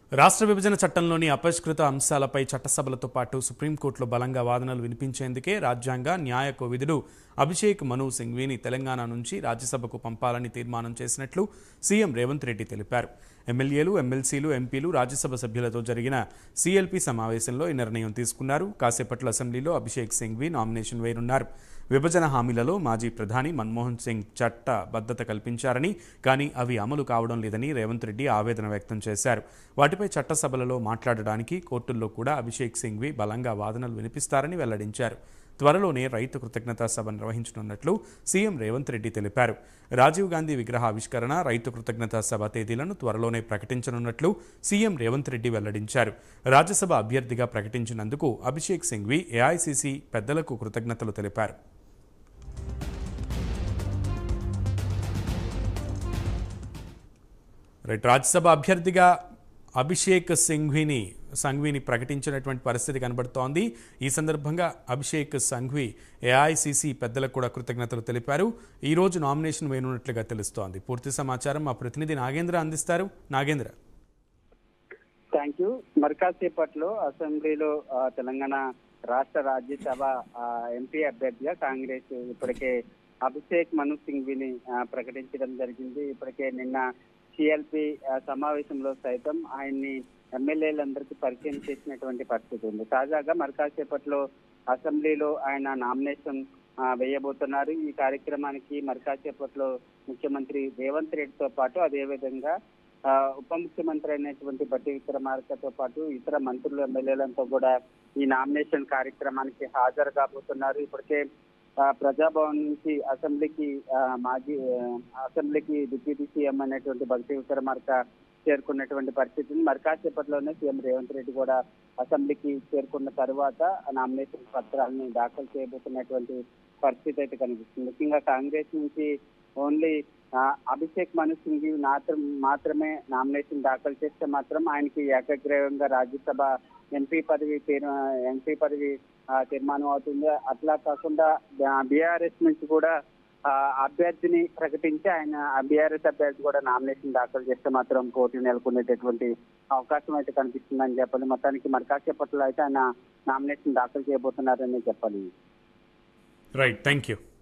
రాష్ట్ర విభజన చట్టంలోని అపరిష్కృత అంశాలపై చట్టసభలతో పాటు సుప్రీంకోర్టులో బలంగా వాదనలు వినిపించేందుకే రాజ్యాంగ న్యాయ కోవిదుడు అభిషేక్ మను సింఘ్వీని తెలంగాణ నుంచి రాజ్యసభకు పంపాలని తీర్మానం చేసినట్లు సీఎం రేవంత్ రెడ్డి తెలిపారు ఎమ్మెల్యేలు ఎమ్మెల్సీలు ఎంపీలు రాజ్యసభ సభ్యులతో జరిగిన సీఎల్పీ సమావేశంలో ఈ నిర్ణయం తీసుకున్నారు కాసేపట్లో అసెంబ్లీలో అభిషేక్ సింఘ్వి నామినేషన్ వేయనున్నారు విభజన హామీలలో మాజీ ప్రధాని మన్మోహన్ సింగ్ చట్ట బద్ధత కల్పించారని కానీ అవి అమలు కావడం లేదని రేవంత్ రెడ్డి ఆవేదన వ్యక్తం చేశారు వాటిపై చట్టసభలలో మాట్లాడడానికి కోర్టుల్లో కూడా అభిషేక్ సింఘ్వి బలంగా వాదనలు వినిపిస్తారని వెల్లడించారు త్వరలోనే రైతు కృతజ్ఞతా సభ నిర్వహించనున్నట్లు సీఎం రేవంత్ రెడ్డి తెలిపారు రాజీవ్ గాంధీ విగ్రహ ఆవిష్కరణ రైతు కృతజ్ఞతా సభ తేదీలను త్వరలోనే ప్రకటించనున్నట్లు సీఎం రేవంత్ రెడ్డి వెల్లడించారు రాజ్యసభ అభ్యర్థిగా ప్రకటించినందుకు అభిషేక్ సింఘ్వి ఏఐసీసీ పెద్దలకు కృతజ్ఞతలు తెలిపారు రైట్ రాజ్యసభ అభ్యర్థిగా అభిషేక్ సింఘ్విని సంఘ్విని ప్రకటించినటువంటి పరిస్థితి కనబడుతోంది ఈ సందర్భంగా అభిషేక్ సంఘ్వి ఏఐసిసి పెద్దలకు కూడా కృతజ్ఞతలు తెలిపారు ఈ రోజు నామినేషన్ వేయనున్నట్లుగా తెలుస్తోంది పూర్తి సమాచారం మా ప్రతినిధి నాగేంద్ర అందిస్తారు నాగేంద్ర థ్యాంక్ యూ మరి కాసేపట్లో అసెంబ్లీలో ఆ, తెలంగాణ రాష్ట్ర రాజ్యసభ ఆ, ఎంపీ అభ్యర్థిగా కాంగ్రెస్ ఇప్పటికే అభిషేక్ మను సింఘ్విని ఆ, ప్రకటించడం జరిగింది ఇప్పటికే నిన్న సిఎల్పి సమావేశంలో సైతం ఆయన్ని ఎమ్మెల్యేలందరికీ పరిచయం చేసినటువంటి పరిస్థితి ఉంది తాజాగా మరి కాసేపట్లో అసెంబ్లీలో ఆయన నామినేషన్ ఆ, వేయబోతున్నారు ఈ కార్యక్రమానికి మరి కాసేపట్లో ముఖ్యమంత్రి రేవంత్ రెడ్డితో పాటు అదేవిధంగా ఆ, ఉప ముఖ్యమంత్రి అయినటువంటి బట్టి విక్రమార్కతో పాటు ఇతర మంత్రులు ఎమ్మెల్యేలతో కూడా ఈ నామినేషన్ కార్యక్రమానికి హాజరు కాబోతున్నారు ఇప్పటికే ఆ, ప్రజాభవన్ నుంచి అసెంబ్లీకి ఆ, మాజీ ఆ, అసెంబ్లీకి డిప్యూటీ సీఎం అనేటువంటి భక్తి విక్రమార్క చేరుకున్నటువంటి పరిస్థితి ఉంది. మరి కాసేపట్లోనే సీఎం రేవంత్ రెడ్డి కూడా అసెంబ్లీకి చేరుకున్న తర్వాత ఆ నామినేషన్ పత్రాలని దాఖలు చేయబోతున్నటువంటి పరిస్థితి అయితే కనిపిస్తుంది ముఖ్యంగా కాంగ్రెస్ నుంచి ఓన్లీ ఆ, అభిషేక్ మను సింఘి మాత్రం మాత్రమే నామినేషన్ దాఖలు చేస్తే మాత్రం ఆయనకి ఏకగ్రీవంగా రాజ్యసభ ఎంపీ పదవి తీర్- ఎంపీ పదవి ఆ, తీర్మానం అవుతుంది అట్లా కాకుండా బీఆర్ఎస్ నుంచి కూడా ఆ, అభ్యర్థిని ప్రకటించి ఆయన బీఆర్ఎస్ అభ్యర్థి కూడా నామినేషన్ దాఖలు చేస్తే మాత్రం పోటీ నెలకొనేటటువంటి అవకాశం అయితే కనిపిస్తుందని చెప్పాలి మొత్తానికి మరి కాసేపట్లో అయితే ఆయన నామినేషన్ దాఖలు చేయబోతున్నారని చెప్పాలి రైట్ థ్యాంక్ యూ